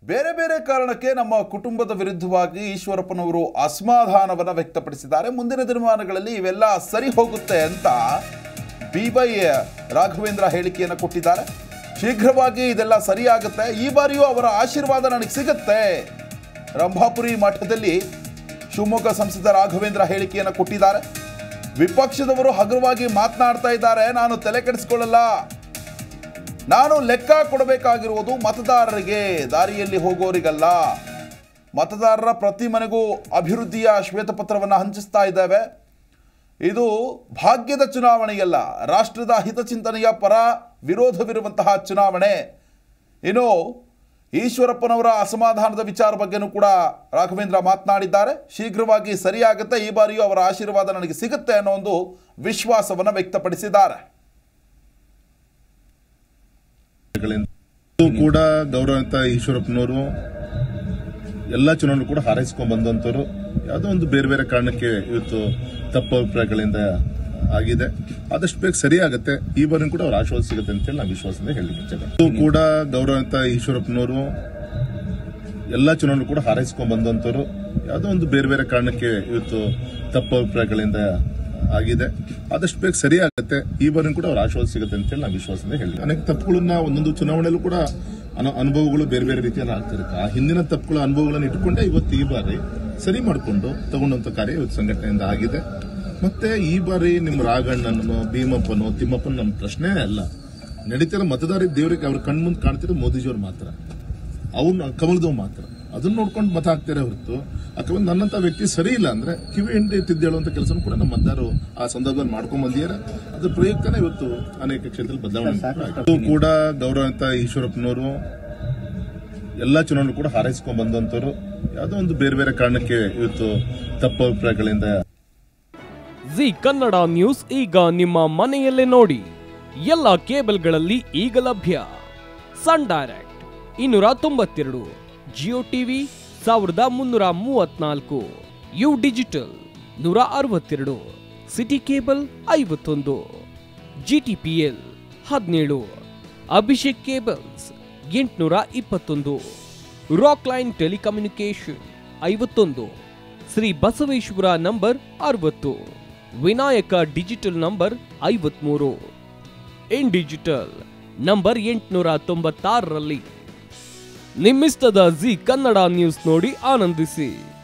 ಬೇರೆ ಬೇರೆ ಕಾರಣಕ್ಕೆ ನಮ್ಮ ಕುಟುಂಬದ ವಿರುದ್ಧವಾಗಿ ಈಶ್ವರಪ್ಪನವರು ಅಸಮಾಧಾನವನ್ನು ವ್ಯಕ್ತಪಡಿಸಿದ್ದಾರೆ ಮುಂದಿನ ದಿನಮಾನಗಳಲ್ಲಿ ಇವೆಲ್ಲ ಸರಿ ಹೋಗುತ್ತೆ ಅಂತ ಬಿ ವೈ ರಾಘವೇಂದ್ರ ಹೇಳಿಕೆಯನ್ನು ಕೊಟ್ಟಿದ್ದಾರೆ ಶೀಘ್ರವಾಗಿ ಇದೆಲ್ಲ ಸರಿಯಾಗುತ್ತೆ ಈ ಬಾರಿಯೂ ಅವರ ಆಶೀರ್ವಾದ ನನಗೆ ಸಿಗುತ್ತೆ ರಂಭಾಪುರಿ ಮಠದಲ್ಲಿ ಶಿವಮೊಗ್ಗ ಸಂಸದ ರಾಘವೇಂದ್ರ ಹೇಳಿಕೆಯನ್ನು ಕೊಟ್ಟಿದ್ದಾರೆ ವಿಪಕ್ಷದವರು ಹಗುರವಾಗಿ ಮಾತನಾಡ್ತಾ ಇದ್ದಾರೆ ನಾನು ತಲೆ ಕೆಡಿಸ್ಕೊಳ್ಳಲ್ಲ ನಾನು ಲೆಕ್ಕ ಕೊಡಬೇಕಾಗಿರುವುದು ಮತದಾರರಿಗೆ ದಾರಿಯಲ್ಲಿ ಹೋಗೋರಿಗಲ್ಲ ಮತದಾರರ ಪ್ರತಿ ಮನೆಗೂ ಅಭಿವೃದ್ಧಿಯ ಶ್ವೇತಪತ್ರವನ್ನು ಹಂಚಿಸ್ತಾ ಇದ್ದೇವೆ ಇದು ಭಾಗ್ಯದ ಚುನಾವಣೆಯಲ್ಲ ರಾಷ್ಟ್ರದ ಹಿತಚಿಂತನೆಯ ಪರ ವಿರೋಧವಿರುವಂತಹ ಚುನಾವಣೆ ಇನ್ನು ಈಶ್ವರಪ್ಪನವರ ಅಸಮಾಧಾನದ ವಿಚಾರ ಬಗ್ಗೆನೂ ಕೂಡ ರಾಘವೇಂದ್ರ ಮಾತನಾಡಿದ್ದಾರೆ ಶೀಘ್ರವಾಗಿ ಸರಿಯಾಗುತ್ತೆ ಈ ಬಾರಿಯೂ ಅವರ ಆಶೀರ್ವಾದ ನನಗೆ ಸಿಗುತ್ತೆ ಅನ್ನೋ ಒಂದು ವಿಶ್ವಾಸವನ್ನು ವ್ಯಕ್ತಪಡಿಸಿದ್ದಾರೆ ಇದು ಕೂಡ ಗೌರವಿತ ಈಶ್ವರಪ್ಪನವರು ಎಲ್ಲ ಚುನಾವಣೆ ಕೂಡ ಹಾರೈಸ್ಕೊಂಡ್ ಬಂದಂತವ್ರು ಯಾವುದೋ ಒಂದು ಬೇರೆ ಬೇರೆ ಕಾರಣಕ್ಕೆ ಇವತ್ತು ತಪ್ಪು ಅಭಿಪ್ರಾಯಗಳಿಂದ ಆಗಿದೆ ಆದಷ್ಟು ಬೇಗ ಸರಿ ಆಗುತ್ತೆ ಈ ಬಾರಿ ಕೂಡ ಅವ್ರ ಆಶ್ವಾಸ ಸಿಗುತ್ತೆ ಅಂತ ಹೇಳಿ ನಾವು ವಿಶ್ವಾಸದಿಂದ ಹೇಳಲಿಕ್ಕೆ ಇಚ್ಛೆ ಇದು ಕೂಡ ಗೌರವಿತ ಈಶ್ವರಪ್ಪನವರು ಎಲ್ಲ ಚುನಾವಣೆ ಕೂಡ ಹಾರೈಸ್ಕೊಂಡ್ ಬಂದಂತವ್ರು ಯಾವುದೋ ಒಂದು ಬೇರೆ ಬೇರೆ ಕಾರಣಕ್ಕೆ ಇವತ್ತು ತಪ್ಪು ಅಭಿಪ್ರಾಯಗಳಿಂದ ಆಗಿದೆ ಆದಷ್ಟು ಬೇಗ ಸರಿ ಆಗುತ್ತೆ ಈ ಬಾರಿ ಕೂಡ ಅವ್ರ ಆಶ್ವಾಸ ಸಿಗುತ್ತೆ ಅಂತ ಹೇಳಿ ನಾವು ವಿಶ್ವಾಸದಿಂದ ಹೇಳಿ ಅನೇಕ ತಪ್ಪುಗಳನ್ನ ಒಂದೊಂದು ಚುನಾವಣೆಯಲ್ಲೂ ಕೂಡ ಅನು- ಅನುಭವಗಳು ಬೇರೆ ಬೇರೆ ರೀತಿಯಲ್ಲಿ ಆಗ್ತಿರುತ್ತೆ ಆ ಹಿಂದಿನ ತಪ್ಪುಗಳ ಅನುಭವಗಳನ್ನು ಇಟ್ಕೊಂಡೇ ಇವತ್ತು ಈ ಬಾರಿ ಸರಿ ಮಾಡಿಕೊಂಡು ತಗೊಂಡಂತ ಕಾರ್ಯ ಇವತ್ತು ಸಂಘಟನೆಯಿಂದ ಆಗಿದೆ ಮತ್ತೆ ಈ ಬಾರಿ ನಿಮ್ಮ ರಾಘಣ್ಣನೋ ಭೀಮಪ್ಪನೋ ತಿಮ್ಮಪ್ಪನ ನಮ್ಮ ಪ್ರಶ್ನೆ ಅಲ್ಲ ನಡೀತಿರೋ ಮತದಾರ ದೇವರಿಗೆ ಅವ್ರ ಕಣ್ಮುಂದೆ ಕಾಣ್ತಿರೋ ಮೋದಿಜಿಯವ್ರು ಮಾತ್ರ ಅವ್ನ ಕಮಲದವ್ ಮಾತ್ರ ಅದನ್ನ ನೋಡ್ಕೊಂಡು ಮತ ಹಾಕ್ತಾರೆ ಹೊರತು ಯಾಕಂದ್ರೆ ನನ್ನಂತ ವ್ಯಕ್ತಿ ಸರಿ ಇಲ್ಲ ಅಂದ್ರೆ ಕಿವಿ ಹಿಂಡಿ ತಿದ್ದೇಳುವಂತ ಕೆಲಸ ಕೂಡ ನಮ್ಮ ಮತದಾರರು ಆ ಸಂದರ್ಭದಲ್ಲಿ ಮಾಡ್ಕೊಂಡ್ ಬಂದಿದ್ದಾರೆ ಅದ್ರ ಪ್ರಯುಕ್ತನೇ ಇವತ್ತು ಅನೇಕ ಕ್ಷೇತ್ರದಲ್ಲಿ ಬದಲಾವಣೆ ಆಗಿದೆ. ಇದು ಕೂಡ ಗೌರವಿತ ಈಶ್ವರಪ್ಪನವರು ಎಲ್ಲ ಚುನಾವಣೆ ಕೂಡ ಹಾರೈಸ್ಕೊಂಡ್ ಬಂದಂತವ್ರು ಯಾವುದೋ ಒಂದು ಬೇರೆ ಬೇರೆ ಕಾರಣಕ್ಕೆ ಇವತ್ತು ತಪ್ಪು ಅಭಿಪ್ರಾಯಗಳಿಂದ ಜಿ ಕನ್ನಡ ನ್ಯೂಸ್ ಈಗ ನಿಮ್ಮ ಮನೆಯಲ್ಲೇ ನೋಡಿ ಎಲ್ಲ ಕೇಬಲ್ಗಳಲ್ಲಿ ಈಗ ಲಭ್ಯ ಸನ್ ಡೈರೆಕ್ಟ್ ಇನ್ನೂರ ತೊಂಬತ್ತೆರಡು ಜಿಯೋ ಟಿವಿ ಸಾವಿರದ ಮುನ್ನೂರ ಮೂವತ್ನಾಲ್ಕು ಯು ಡಿಜಿಟಲ್ ನೂರ ಅರವತ್ತೆರಡು ಸಿಟಿ ಕೇಬಲ್ ಐವತ್ತೊಂದು ಜಿಟಿಪಿಎಲ್ ಹದಿನೇಳು ಅಭಿಷೇಕ್ ಕೇಬಲ್ಸ್ ಎಂಟುನೂರ ಇಪ್ಪತ್ತೊಂದು ರಾಕ್ ಲೈನ್ ಟೆಲಿಕಮ್ಯುನಿಕೇಶನ್ ಐವತ್ತೊಂದು ಶ್ರೀ ಬಸವೇಶ್ವರ ನಂಬರ್ ಅರವತ್ತು ವಿನಾಯಕ ಡಿಜಿಟಲ್ ನಂಬರ್ ಐವತ್ಮೂರು ಇನ್ ಡಿಜಿಟಲ್ ನಂಬರ್ ಎಂಟುನೂರ ತೊಂಬತ್ತಾರರಲ್ಲಿ ನಿಮ್ಮಿಸ್ತದ ಜಿ ಕನ್ನಡ ನ್ಯೂಸ್ ನೋಡಿ ಆನಂದಿಸಿ